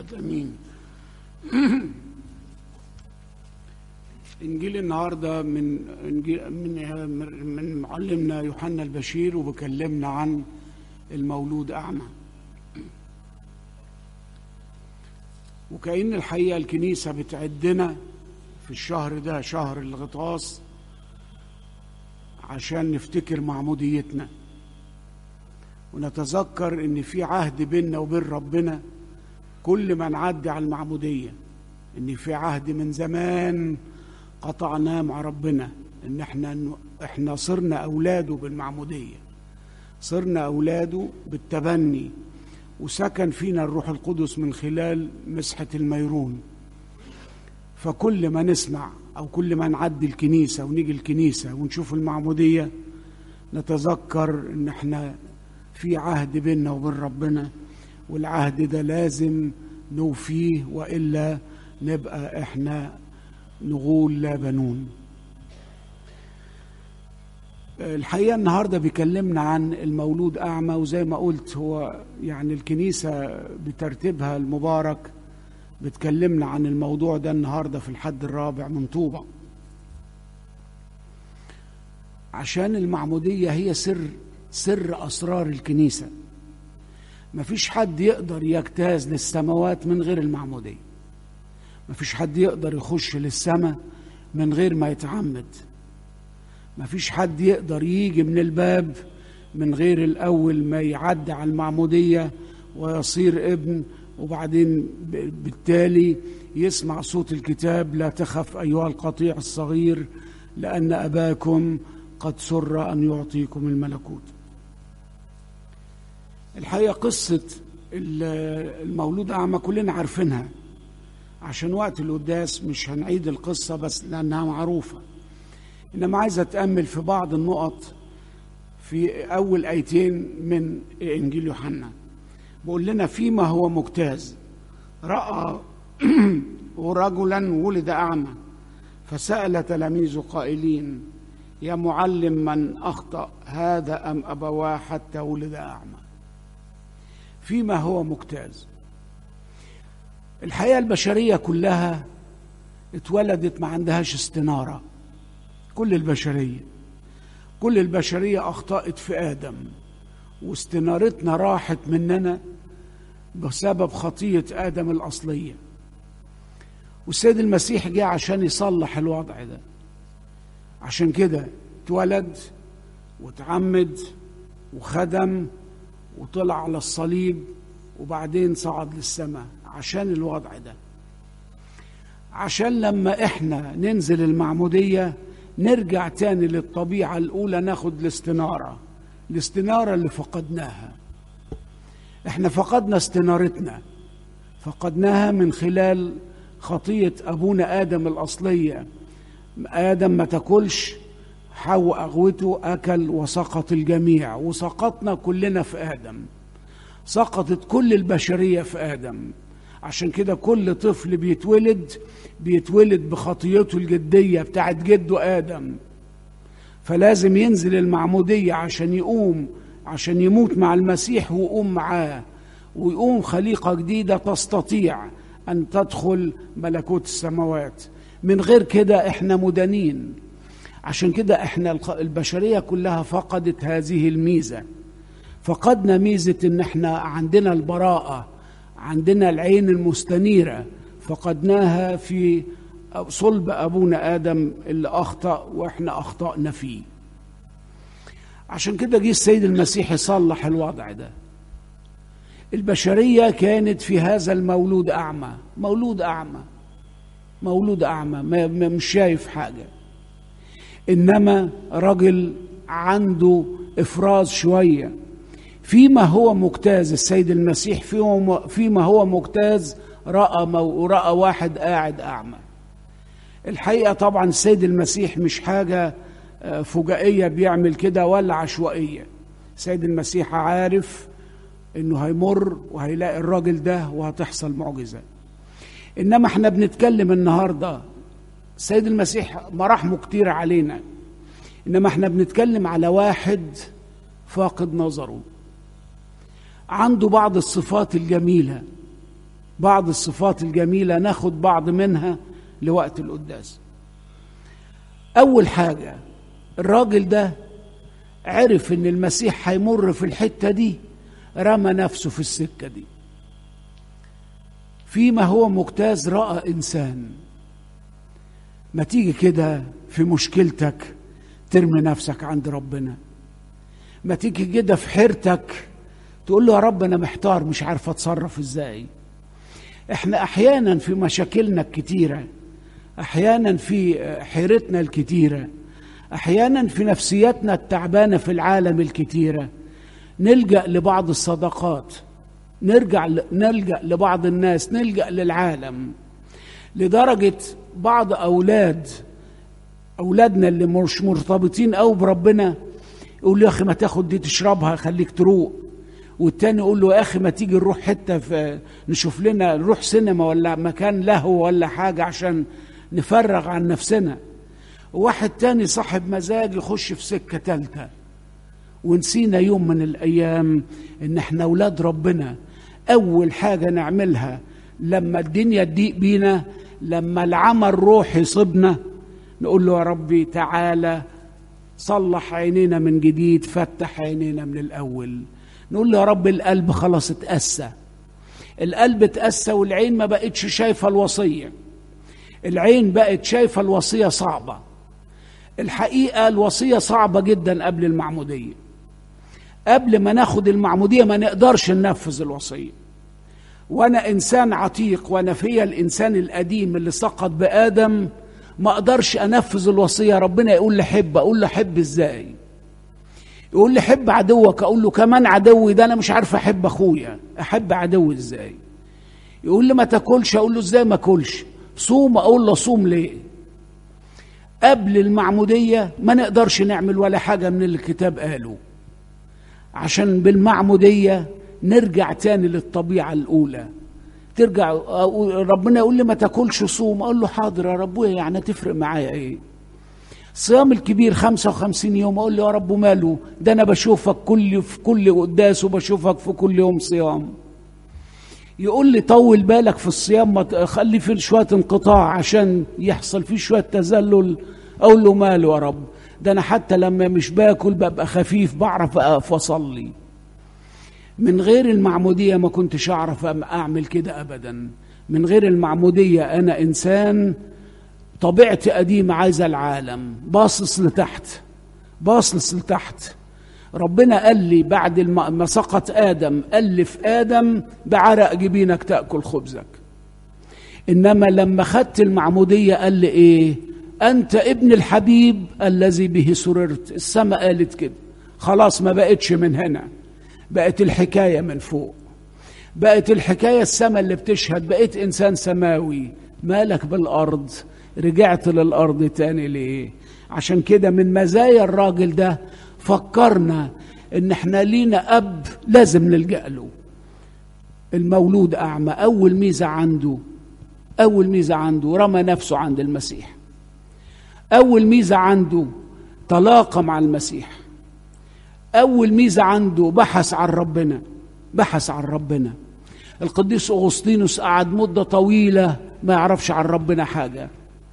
الأبد أمين إنجيل النهاردة من إنجيل من من معلمنا يوحنا البشير وبكلمنا عن المولود أعمى وكأن الحقيقة الكنيسة بتعدنا في الشهر ده شهر الغطاس عشان نفتكر معموديتنا ونتذكر ان في عهد بيننا وبين ربنا كل ما نعدي على المعموديه ان في عهد من زمان قطعناه مع ربنا ان احنا احنا صرنا اولاده بالمعموديه صرنا اولاده بالتبني وسكن فينا الروح القدس من خلال مسحه الميرون فكل ما نسمع او كل ما نعدي الكنيسه ونيجي الكنيسه ونشوف المعموديه نتذكر ان احنا في عهد بيننا وبين ربنا والعهد ده لازم نوفيه والا نبقى احنا نغول لا بنون الحقيقه النهارده بيكلمنا عن المولود اعمى وزي ما قلت هو يعني الكنيسه بترتيبها المبارك بتكلمنا عن الموضوع ده النهارده في الحد الرابع من طوبه عشان المعموديه هي سر سر اسرار الكنيسه مفيش حد يقدر يجتاز للسماوات من غير المعموديه مفيش حد يقدر يخش للسماء من غير ما يتعمد مفيش حد يقدر يجي من الباب من غير الاول ما يعدي على المعموديه ويصير ابن وبعدين بالتالي يسمع صوت الكتاب لا تخف ايها القطيع الصغير لان اباكم قد سر ان يعطيكم الملكوت الحقيقه قصه المولود اعمى كلنا عارفينها عشان وقت القداس مش هنعيد القصه بس لانها معروفه انما عايز اتامل في بعض النقط في اول ايتين من انجيل يوحنا بيقول لنا فيما هو مجتاز راى رجلا ولد اعمى فسال تلاميذه قائلين يا معلم من اخطا هذا ام ابواه حتى ولد اعمى فيما هو مجتاز الحياه البشريه كلها اتولدت ما عندهاش استناره كل البشريه كل البشريه اخطات في ادم واستنارتنا راحت مننا بسبب خطيه ادم الاصليه والسيد المسيح جه عشان يصلح الوضع ده عشان كده اتولد واتعمد وخدم وطلع على الصليب وبعدين صعد للسماء عشان الوضع ده عشان لما احنا ننزل المعمودية نرجع تاني للطبيعة الأولى ناخد الاستنارة الاستنارة اللي فقدناها احنا فقدنا استنارتنا فقدناها من خلال خطية أبونا آدم الأصلية آدم ما تاكلش حواء أغوته أكل وسقط الجميع وسقطنا كلنا في آدم سقطت كل البشرية في آدم عشان كده كل طفل بيتولد بيتولد بخطيته الجدية بتاعت جده آدم فلازم ينزل المعمودية عشان يقوم عشان يموت مع المسيح ويقوم معاه ويقوم خليقة جديدة تستطيع أن تدخل ملكوت السماوات من غير كده احنا مدانين عشان كده احنا البشريه كلها فقدت هذه الميزه فقدنا ميزه ان احنا عندنا البراءه عندنا العين المستنيره فقدناها في صلب ابونا ادم اللي اخطا واحنا اخطانا فيه عشان كده جه السيد المسيح يصلح الوضع ده البشريه كانت في هذا المولود اعمى مولود اعمى مولود أعمى ما مش شايف حاجة إنما رجل عنده إفراز شوية فيما هو مجتاز السيد المسيح فيما هو مجتاز رأى مو رأى واحد قاعد أعمى الحقيقة طبعا السيد المسيح مش حاجة فجائية بيعمل كده ولا عشوائية السيد المسيح عارف انه هيمر وهيلاقي الراجل ده وهتحصل معجزه انما احنا بنتكلم النهارده السيد المسيح مراحمه كتير علينا انما احنا بنتكلم على واحد فاقد نظره عنده بعض الصفات الجميله بعض الصفات الجميلة ناخد بعض منها لوقت القداس أول حاجة الراجل ده عرف إن المسيح هيمر في الحتة دي رمى نفسه في السكة دي فيما هو مجتاز رأى إنسان ما تيجي كده في مشكلتك ترمي نفسك عند ربنا ما تيجي كده في حيرتك تقول له يا رب انا محتار مش عارف اتصرف ازاي احنا احيانا في مشاكلنا الكتيره احيانا في حيرتنا الكتيره احيانا في نفسياتنا التعبانه في العالم الكتيره نلجا لبعض الصدقات نرجع نلجا لبعض الناس نلجا للعالم لدرجه بعض اولاد اولادنا اللي مش مرتبطين قوي بربنا يقول له يا اخي ما تاخد دي تشربها خليك تروق والتاني يقول له يا اخي ما تيجي نروح حته في نشوف لنا نروح سينما ولا مكان لهو ولا حاجه عشان نفرغ عن نفسنا واحد تاني صاحب مزاج يخش في سكه تالته ونسينا يوم من الايام ان احنا اولاد ربنا اول حاجه نعملها لما الدنيا تضيق بينا لما العمى الروح يصيبنا نقول له يا ربي تعالى صلح عينينا من جديد فتح عينينا من الاول نقول له يا رب القلب خلاص اتأسى القلب اتأسى والعين ما بقتش شايفة الوصية العين بقت شايفة الوصية صعبة الحقيقة الوصية صعبة جدا قبل المعمودية قبل ما ناخد المعمودية ما نقدرش ننفذ الوصية وانا انسان عتيق وانا فيا الانسان القديم اللي سقط بادم ما اقدرش انفذ الوصيه ربنا يقول لي حب اقول له حب ازاي يقول لي حب عدوك اقول له كمان عدوي ده انا مش عارف احب اخويا احب عدوي ازاي يقول لي ما تاكلش اقول له ازاي ما اكلش صوم اقول له صوم ليه قبل المعموديه ما نقدرش نعمل ولا حاجه من اللي الكتاب قاله عشان بالمعموديه نرجع تاني للطبيعه الاولى ترجع ربنا يقول لي ما تاكلش صوم اقول له حاضر يا رب يعني تفرق معايا ايه صيام الكبير 55 يوم اقول له يا رب ماله ده انا بشوفك كل في كل قداس وبشوفك في كل يوم صيام يقول لي طول بالك في الصيام ما خلي فيه شويه انقطاع عشان يحصل فيه شويه تذلل اقول له ماله يا رب ده انا حتى لما مش باكل ببقى خفيف بعرف اقف واصلي من غير المعموديه ما كنتش اعرف اعمل كده ابدا من غير المعموديه انا انسان طبيعتي قديمة عايزة العالم باصص لتحت باصص لتحت ربنا قال لي بعد ما سقط آدم قال لي في آدم بعرق جبينك تأكل خبزك إنما لما خدت المعمودية قال لي إيه أنت ابن الحبيب الذي به سررت السماء قالت كده خلاص ما بقتش من هنا بقت الحكاية من فوق بقت الحكاية السماء اللي بتشهد بقيت إنسان سماوي مالك بالأرض رجعت للأرض تاني ليه عشان كده من مزايا الراجل ده فكرنا ان احنا لينا اب لازم نلجا له المولود اعمى اول ميزه عنده اول ميزه عنده رمى نفسه عند المسيح اول ميزه عنده تلاقى مع المسيح اول ميزه عنده بحث عن ربنا بحث عن ربنا القديس اغسطينوس قعد مده طويله ما يعرفش عن ربنا حاجه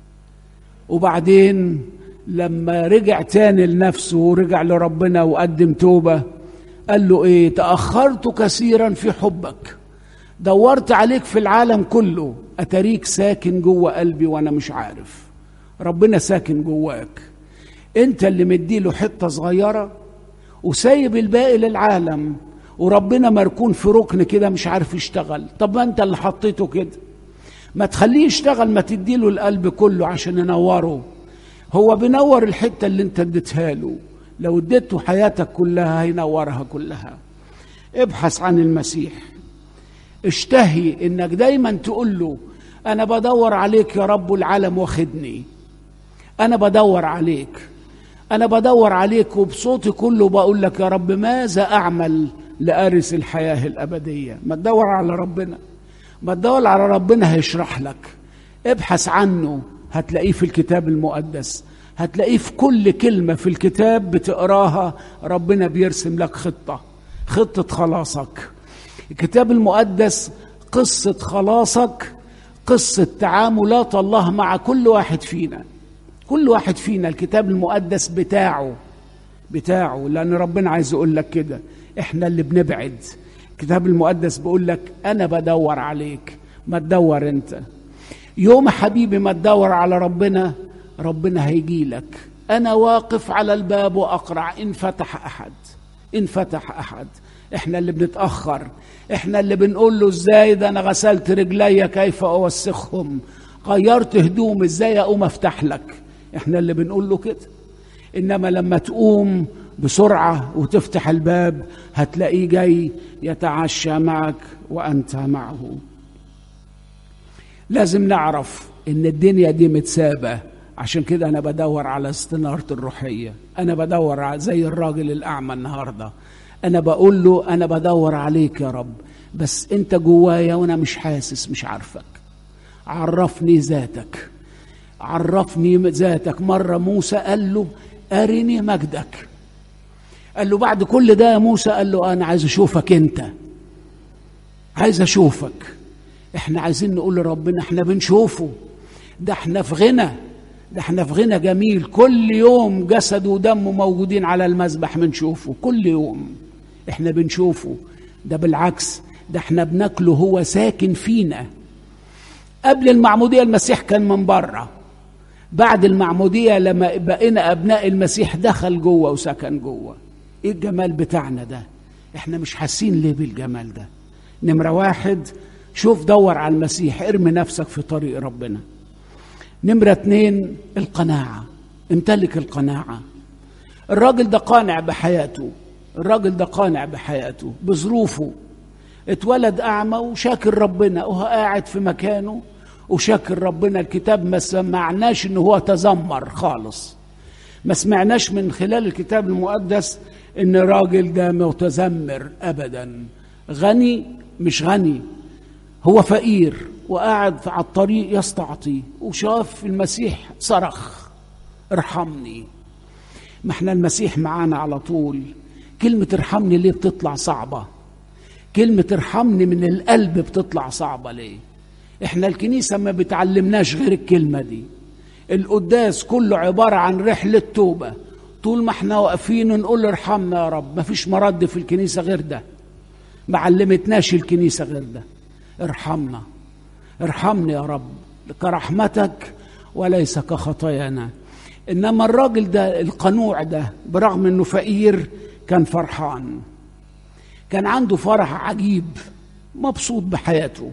وبعدين لما رجع تاني لنفسه ورجع لربنا وقدم توبة قال له ايه تأخرت كثيرا في حبك دورت عليك في العالم كله أتريك ساكن جوه قلبي وأنا مش عارف ربنا ساكن جواك انت اللي مديله حتة صغيرة وسايب الباقي للعالم وربنا مركون في ركن كده مش عارف يشتغل طب ما انت اللي حطيته كده ما تخليه يشتغل ما تديله القلب كله عشان ينوره هو بينور الحته اللي انت اديتها له لو اديته حياتك كلها هينورها كلها ابحث عن المسيح اشتهي انك دايما تقول له انا بدور عليك يا رب العالم واخدني انا بدور عليك انا بدور عليك وبصوتي كله بقول لك يا رب ماذا اعمل لارث الحياه الابديه ما تدور على ربنا ما تدور على ربنا هيشرح لك ابحث عنه هتلاقيه في الكتاب المقدس هتلاقيه في كل كلمة في الكتاب بتقراها ربنا بيرسم لك خطة خطة خلاصك الكتاب المقدس قصة خلاصك قصة تعاملات الله مع كل واحد فينا كل واحد فينا الكتاب المقدس بتاعه بتاعه لأن ربنا عايز يقول لك كده احنا اللي بنبعد الكتاب المقدس بيقول لك أنا بدور عليك ما تدور أنت يوم حبيبي ما تدور على ربنا ربنا هيجي لك أنا واقف على الباب وأقرع إن فتح أحد إن فتح أحد إحنا اللي بنتأخر إحنا اللي بنقول له إزاي ده أنا غسلت رجلي كيف أوسخهم غيرت هدوم إزاي أقوم أفتح لك إحنا اللي بنقول له كده إنما لما تقوم بسرعة وتفتح الباب هتلاقيه جاي يتعشى معك وأنت معه لازم نعرف إن الدنيا دي متسابة عشان كده أنا بدور على استنارة الروحية أنا بدور زي الراجل الأعمى النهاردة أنا بقول له أنا بدور عليك يا رب بس أنت جوايا وأنا مش حاسس مش عارفك عرفني ذاتك عرفني ذاتك مرة موسى قال له أرني مجدك قال له بعد كل ده يا موسى قال له أنا عايز أشوفك أنت عايز أشوفك احنا عايزين نقول لربنا احنا بنشوفه ده احنا في غنى ده احنا في غنى جميل كل يوم جسده ودمه موجودين على المذبح بنشوفه كل يوم احنا بنشوفه ده بالعكس ده احنا بناكله هو ساكن فينا قبل المعمودية المسيح كان من بره بعد المعمودية لما بقينا أبناء المسيح دخل جوه وسكن جوه ايه الجمال بتاعنا ده احنا مش حاسين ليه بالجمال ده نمرة واحد شوف دور على المسيح ارمي نفسك في طريق ربنا نمرة اتنين القناعة امتلك القناعة الراجل ده قانع بحياته الراجل ده قانع بحياته بظروفه اتولد أعمى وشاكر ربنا وهو قاعد في مكانه وشاكر ربنا الكتاب ما سمعناش ان هو تذمر خالص ما سمعناش من خلال الكتاب المقدس ان الراجل ده متذمر ابدا غني مش غني هو فقير وقاعد على الطريق يستعطي وشاف المسيح صرخ ارحمني ما احنا المسيح معانا على طول كلمة ارحمني ليه بتطلع صعبة كلمة ارحمني من القلب بتطلع صعبة ليه احنا الكنيسة ما بتعلمناش غير الكلمة دي القداس كله عبارة عن رحلة توبة طول ما احنا واقفين نقول ارحمنا يا رب ما فيش مرد في الكنيسة غير ده ما علمتناش الكنيسة غير ده ارحمنا ارحمني يا رب كرحمتك وليس كخطايانا انما الراجل ده القنوع ده برغم انه فقير كان فرحان كان عنده فرح عجيب مبسوط بحياته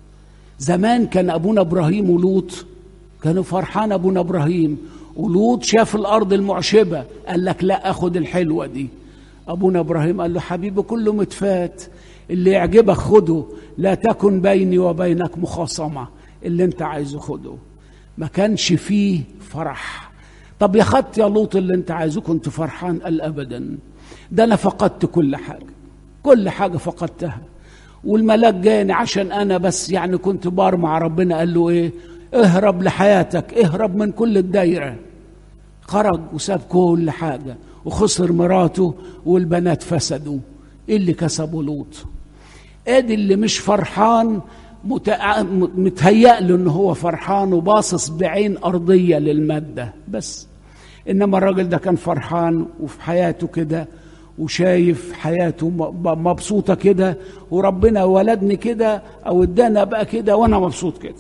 زمان كان ابونا ابراهيم ولوط كانوا فرحان ابونا ابراهيم ولوط شاف الارض المعشبه قال لك لا اخد الحلوه دي ابونا ابراهيم قال له حبيبي كله متفات اللي يعجبك خده لا تكن بيني وبينك مخاصمه اللي انت عايزه خده ما كانش فيه فرح طب يا خدت يا لوط اللي انت عايزه كنت فرحان قال ابدا ده انا فقدت كل حاجه كل حاجه فقدتها والملاك جاني عشان انا بس يعني كنت بار مع ربنا قال له ايه اهرب لحياتك اهرب من كل الدايره خرج وساب كل حاجه وخسر مراته والبنات فسدوا ايه اللي كسبه لوط ادي اللي مش فرحان متع... متهيأ له ان هو فرحان وباصص بعين ارضيه للماده بس انما الراجل ده كان فرحان وفي حياته كده وشايف حياته مبسوطه كده وربنا ولدني كده او ادانا بقى كده وانا مبسوط كده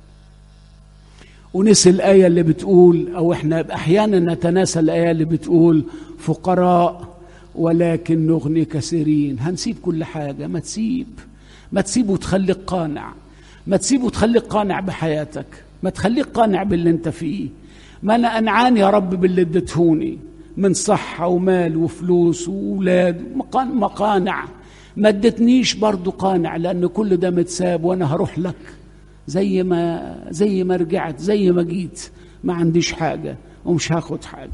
ونسي الآية اللي بتقول أو إحنا أحيانا نتناسى الآية اللي بتقول فقراء ولكن نغني كثيرين هنسيب كل حاجة ما تسيب ما تسيب وتخليك قانع ما تسيب وتخليك قانع بحياتك ما تخليك قانع باللي انت فيه ما انا انعان يا رب باللي اديتهوني من صحة ومال وفلوس وولاد مقانع ما ادتنيش برضو قانع لأن كل ده متساب وأنا هروح لك زي ما زي ما رجعت زي ما جيت ما عنديش حاجة ومش هاخد حاجة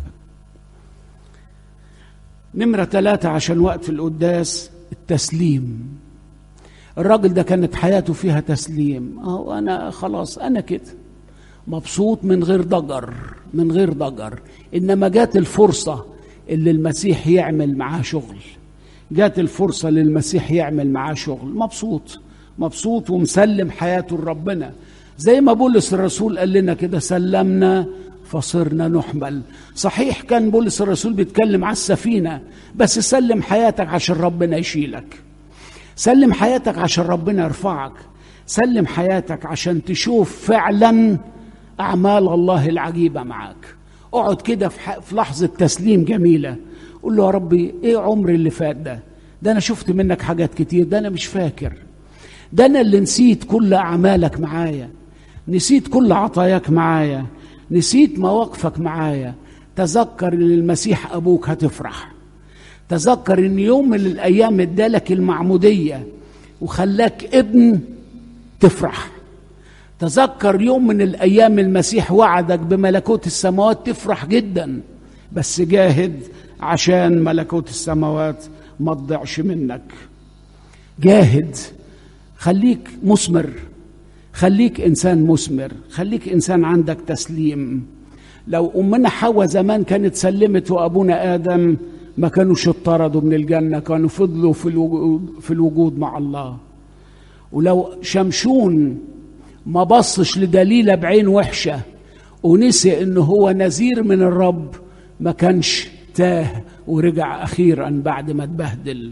نمرة ثلاثة عشان وقت القداس التسليم الراجل ده كانت حياته فيها تسليم اه انا خلاص انا كده مبسوط من غير ضجر من غير ضجر انما جات الفرصه اللي المسيح يعمل معاه شغل جات الفرصه للمسيح يعمل معاه شغل مبسوط مبسوط ومسلم حياته لربنا زي ما بولس الرسول قال لنا كده سلمنا فصرنا نحمل صحيح كان بولس الرسول بيتكلم على السفينة بس سلم حياتك عشان ربنا يشيلك سلم حياتك عشان ربنا يرفعك سلم حياتك عشان تشوف فعلا أعمال الله العجيبة معاك اقعد كده في, في لحظة تسليم جميلة قول له يا ربي ايه عمري اللي فات ده ده انا شفت منك حاجات كتير ده انا مش فاكر ده انا اللي نسيت كل اعمالك معايا نسيت كل عطاياك معايا نسيت مواقفك معايا تذكر ان المسيح ابوك هتفرح تذكر ان يوم من الايام ادالك المعموديه وخلاك ابن تفرح تذكر يوم من الايام المسيح وعدك بملكوت السماوات تفرح جدا بس جاهد عشان ملكوت السماوات ما تضيعش منك جاهد خليك مثمر خليك انسان مثمر خليك انسان عندك تسليم لو امنا حواء زمان كانت سلمت وابونا ادم ما كانوش اطردوا من الجنه كانوا فضلوا في الوجود, في الوجود مع الله ولو شمشون ما بصش لدليلة بعين وحشة ونسي انه هو نذير من الرب ما كانش تاه ورجع اخيرا بعد ما اتبهدل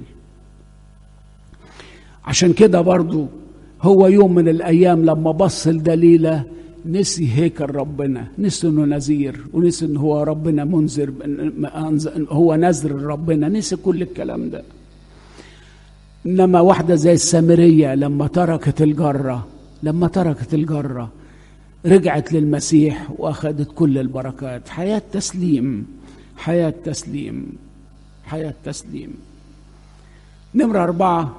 عشان كده برضو هو يوم من الايام لما بص لدليلة نسي هيكل ربنا نسي انه نذير ونسي انه هو ربنا منذر هو نذر ربنا نسي كل الكلام ده انما واحده زي السامريه لما تركت الجره لما تركت الجره رجعت للمسيح واخذت كل البركات حياه تسليم حياه تسليم حياه تسليم نمره اربعه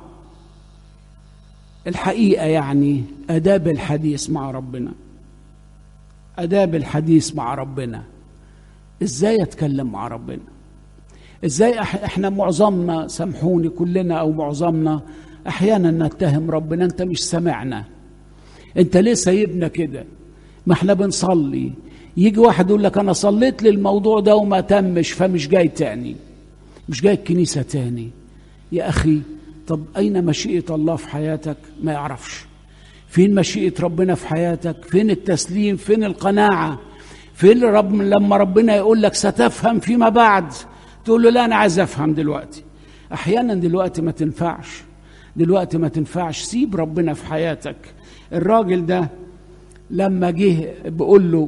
الحقيقه يعني اداب الحديث مع ربنا اداب الحديث مع ربنا ازاي اتكلم مع ربنا ازاي احنا معظمنا سامحوني كلنا او معظمنا احيانا نتهم ربنا انت مش سامعنا انت ليه سايبنا كده ما احنا بنصلي يجي واحد يقول لك انا صليت للموضوع ده وما تمش فمش جاي تاني مش جاي الكنيسه تاني يا اخي طب اين مشيئه الله في حياتك ما يعرفش فين مشيئه ربنا في حياتك فين التسليم فين القناعه فين رب لما ربنا يقول لك ستفهم فيما بعد تقول له لا انا عايز افهم دلوقتي احيانا دلوقتي ما تنفعش دلوقتي ما تنفعش سيب ربنا في حياتك الراجل ده لما جه بيقول له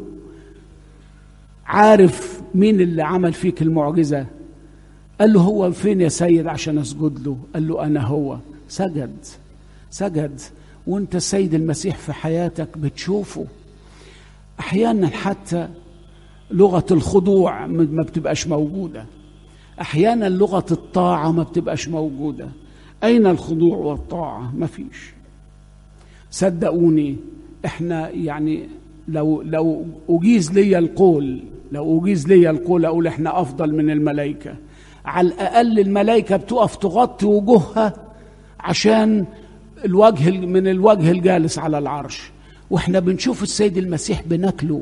عارف مين اللي عمل فيك المعجزة قال له هو فين يا سيد عشان اسجد له قال له انا هو سجد سجد وانت السيد المسيح في حياتك بتشوفه احيانا حتى لغه الخضوع ما بتبقاش موجوده احيانا لغه الطاعه ما بتبقاش موجوده اين الخضوع والطاعه ما فيش صدقوني احنا يعني لو لو اجيز لي القول لو اجيز لي القول اقول احنا افضل من الملائكه على الاقل الملائكه بتقف تغطي وجوهها عشان الوجه من الوجه الجالس على العرش واحنا بنشوف السيد المسيح بناكله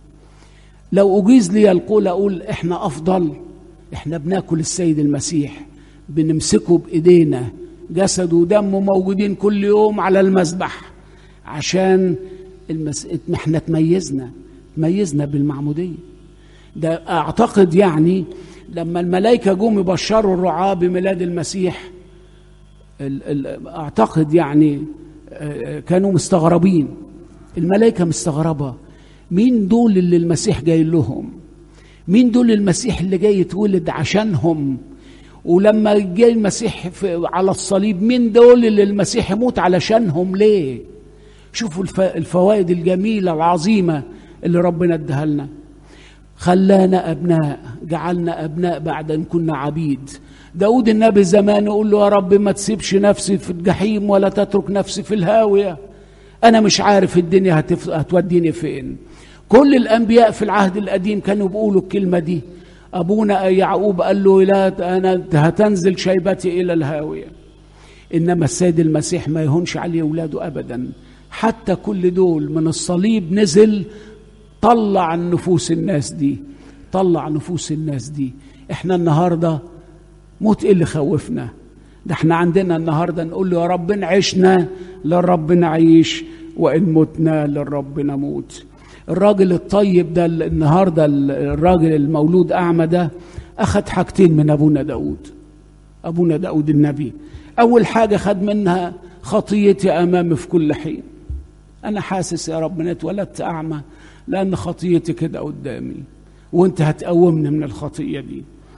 لو اجيز لي القول اقول احنا افضل احنا بناكل السيد المسيح بنمسكه بايدينا جسده ودمه موجودين كل يوم على المذبح عشان المس... احنا تميزنا تميزنا بالمعموديه ده اعتقد يعني لما الملائكه جم يبشروا الرعاه بميلاد المسيح ال... ال... اعتقد يعني كانوا مستغربين الملائكه مستغربه مين دول اللي المسيح جاي لهم مين دول المسيح اللي جاي يتولد عشانهم ولما جاي المسيح على الصليب مين دول اللي المسيح يموت علشانهم ليه شوفوا الفوائد الجميله العظيمه اللي ربنا اداها لنا خلانا ابناء جعلنا ابناء بعد ان كنا عبيد داود النبي زمان يقول له يا رب ما تسيبش نفسي في الجحيم ولا تترك نفسي في الهاويه انا مش عارف الدنيا هتف... هتوديني فين كل الانبياء في العهد القديم كانوا بيقولوا الكلمه دي ابونا يعقوب قال له لا انا هتنزل شيبتي الى الهاويه انما السيد المسيح ما يهونش عليه اولاده ابدا حتى كل دول من الصليب نزل طلع النفوس الناس دي طلع نفوس الناس دي احنا النهارده موت ايه اللي خوفنا ده احنا عندنا النهارده نقول له يا رب إن عشنا للرب نعيش وان متنا للرب نموت الراجل الطيب ده النهارده الراجل المولود اعمى ده اخذ حاجتين من ابونا داود ابونا داود النبي اول حاجه خد منها خطيتي امامي في كل حين انا حاسس يا رب ان اتولدت اعمى لان خطيتي كده قدامي وانت هتقومني من الخطيه دي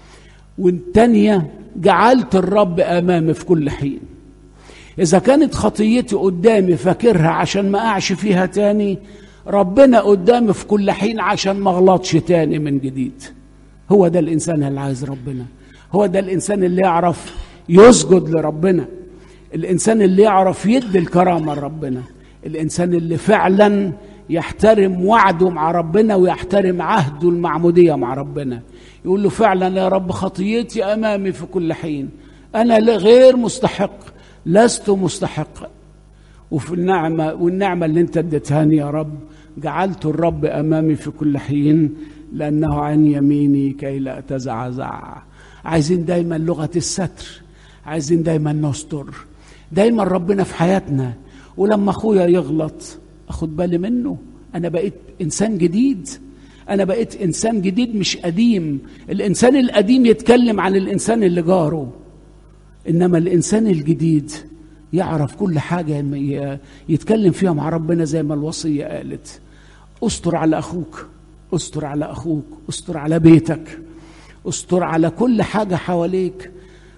والتانيه جعلت الرب امامي في كل حين اذا كانت خطيتي قدامي فاكرها عشان ما اقعش فيها تاني ربنا قدامي في كل حين عشان ما اغلطش تاني من جديد هو ده الانسان اللي عايز ربنا هو ده الانسان اللي يعرف يسجد لربنا الانسان اللي يعرف يدي الكرامه لربنا الانسان اللي فعلا يحترم وعده مع ربنا ويحترم عهده المعموديه مع ربنا يقول له فعلا يا رب خطيتي امامي في كل حين انا غير مستحق لست مستحقا وفي النعمه والنعمه اللي انت اديتهاني يا رب جعلت الرب امامي في كل حين لانه عن يميني كي لا اتزعزع عايزين دايما لغه الستر عايزين دايما نستر دايما ربنا في حياتنا ولما اخويا يغلط اخد بالي منه انا بقيت انسان جديد انا بقيت انسان جديد مش قديم الانسان القديم يتكلم عن الانسان اللي جاره انما الانسان الجديد يعرف كل حاجه يتكلم فيها مع ربنا زي ما الوصيه قالت استر على اخوك استر على اخوك استر على بيتك استر على كل حاجه حواليك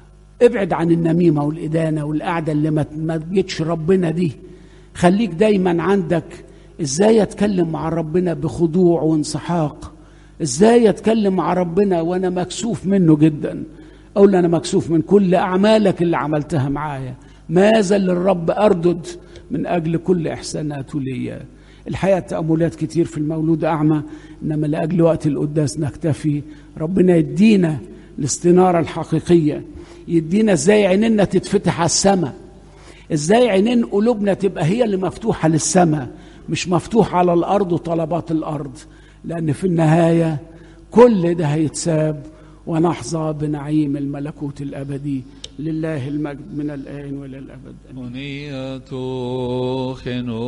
ابعد عن النميمه والادانه والقعده اللي ما تجيتش ربنا دي خليك دايما عندك ازاي اتكلم مع ربنا بخضوع وانسحاق ازاي اتكلم مع ربنا وانا مكسوف منه جدا اقول انا مكسوف من كل اعمالك اللي عملتها معايا ماذا للرب اردد من اجل كل احساناته ليا الحقيقه تاملات كتير في المولود اعمى انما لاجل وقت القداس نكتفي ربنا يدينا الاستناره الحقيقيه يدينا ازاي عيننا تتفتح على السماء ازاي عينين قلوبنا تبقى هي اللي مفتوحه للسماء مش مفتوحه على الارض وطلبات الارض لان في النهايه كل ده هيتساب ونحظى بنعيم الملكوت الابدي لله المجد من الان والى الابد أنية خنو